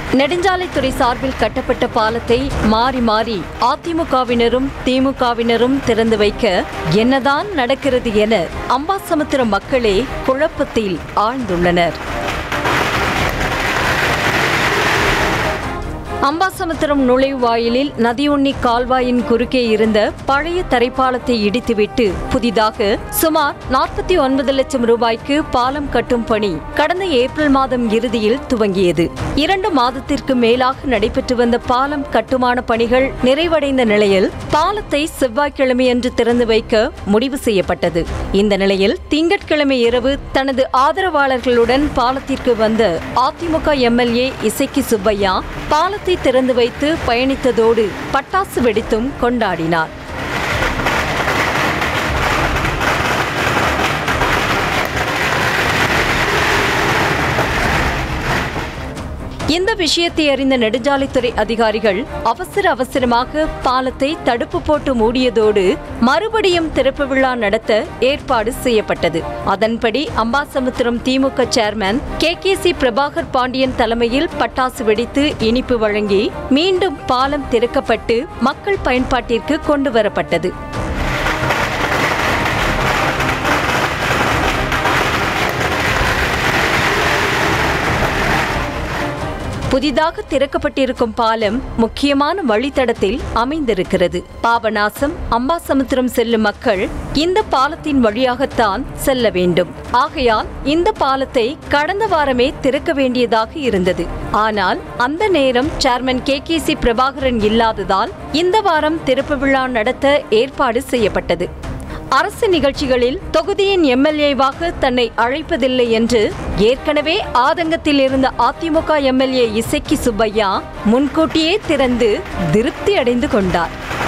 நெடுஞ்சாலைத்துறை சார்பில் கட்டப்பட்ட பாலத்தை மாறி மாறி அதிமுகவினரும் திமுகவினரும் திறந்து வைக்க என்னதான் நடக்கிறது என அம்பாசமுத்திரம் மக்களே குழப்பத்தில் ஆழ்ந்துள்ளனர் அம்பாசமுத்திரம் நுழைவாயிலில் நதியுண்ணி கால்வாயின் குறுக்கே இருந்த பழைய தரைப்பாலத்தை இடித்துவிட்டு புதிதாக சுமார் நாற்பத்தி ஒன்பது லட்சம் ரூபாய்க்கு பாலம் கட்டும் பணி கடந்த ஏப்ரல் மாதம் இறுதியில் துவங்கியது இரண்டு மாதத்திற்கு மேலாக நடைபெற்று வந்த பாலம் கட்டுமான பணிகள் நிறைவடைந்த நிலையில் பாலத்தை செவ்வாய்க்கிழமையன்று திறந்து வைக்க முடிவு செய்யப்பட்டது இந்த நிலையில் திங்கட்கிழமை இரவு தனது ஆதரவாளர்களுடன் பாலத்திற்கு வந்த அதிமுக எம்எல்ஏ இசக்கி சுப்பையா பாலத்தை திறந்து வைத்து பயணித்ததோடு பட்டாசு வெடித்தும் கொண்டாடினார் இந்த விஷயத்தை அறிந்த நெடுஞ்சாலைத்துறை அதிகாரிகள் அவசர அவசரமாக பாலத்தை தடுப்பு போட்டு மூடியதோடு மறுபடியும் திறப்பு விழா நடத்த ஏற்பாடு செய்யப்பட்டது அதன்படி Ambasamudram DMK chairman K K C Prabhakar Pandian தலைமையில் பட்டாசு வெடித்து இனிப்பு வழங்கி மீண்டும் பாலம் திறக்கப்பட்டு மக்கள் பயன்பாட்டிற்கு கொண்டு வரப்பட்டது புதிதாக திறக்கப்பட்டிருக்கும் பாலம் முக்கியமான வழித்தடத்தில் அமைந்திருக்கிறது பாபநாசம் அம்பாசமுத்திரம் செல்லும் மக்கள் இந்த பாலத்தின் வழியாகத்தான் செல்ல வேண்டும் ஆகையால் இந்த பாலத்தை கடந்த வாரமே திறக்க வேண்டியதாக இருந்தது ஆனால் அந்த நேரம் chairman K K C Prabhakaran இல்லாததால் இந்த வாரம் திறப்பு விழா நடத்த ஏற்பாடு செய்யப்பட்டது அரசு நிகழ்ச்சிகளில் தொகுதியின் எம்எல்ஏவாக தன்னை அழைப்பதில்லை என்று ஏற்கனவே ஆதங்கத்தில் இருந்த அதிமுக எம்எல்ஏ இசக்கி சுப்பையா முன்கூட்டியே திறந்து திருப்தி அடைந்து கொண்டார்